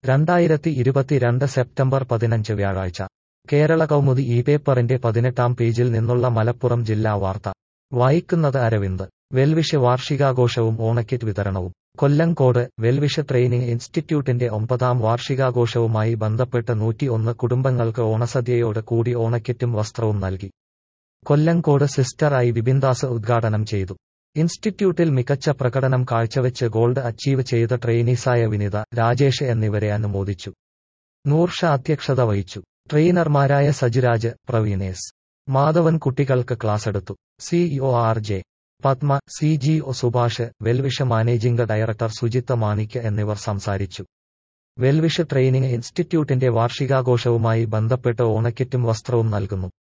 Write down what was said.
രണ്ടായിരത്തി ഇരുപത്തിരണ്ട് സെപ്റ്റംബർ പതിനഞ്ച് വ്യാഴാഴ്ച കേരള കൗമുദി ഈ പേപ്പറിന്റെ പതിനെട്ടാം പേജിൽ നിന്നുള്ള മലപ്പുറം ജില്ലാ വാർത്ത വായിക്കുന്നത് അരവിന്ദ് വെൽവിഷ് വാർഷികാഘോഷവും ഓണക്കിറ്റ് വിതരണവും കൊല്ലങ്കോട് വെൽവിഷ് ട്രെയിനിംഗ് ഇൻസ്റ്റിറ്റ്യൂട്ടിന്റെ ഒമ്പതാം വാർഷികാഘോഷവുമായി ബന്ധപ്പെട്ട് നൂറ്റിയൊന്ന് കുടുംബങ്ങൾക്ക് ഓണസദ്യയോട് കൂടി ഓണക്കിറ്റും വസ്ത്രവും നൽകി കൊല്ലങ്കോട് സിസ്റ്റർ ഐ വിബിന്ദാസ് ഉദ്ഘാടനം ചെയ്തു ഇൻസ്റ്റിറ്റ്യൂട്ടിൽ മികച്ച പ്രകടനം കാഴ്ചവെച്ച് ഗോൾഡ് അച്ചീവ് ചെയ്ത ട്രെയിനീസായ വിനിത രാജേഷ് എന്നിവരെ അനുമോദിച്ചു നൂർഷ അധ്യക്ഷത വഹിച്ചു ട്രെയിനർമാരായ സജിരാജ് പ്രവീണേസ് മാധവൻ കുട്ടികൾക്ക് ക്ലാസെടുത്തു CEO R J Padma C G O Subhash വെൽവിഷ മാനേജിംഗ് ഡയറക്ടർ സുജിത്ത് മാണിക്ക് എന്നിവർ സംസാരിച്ചു വെൽവിഷ് ട്രെയിനിംഗ് ഇൻസ്റ്റിറ്റ്യൂട്ടിന്റെ വാർഷികാഘോഷവുമായി ബന്ധപ്പെട്ട് ഓണക്കിറ്റും വസ്ത്രവും നൽകുന്നു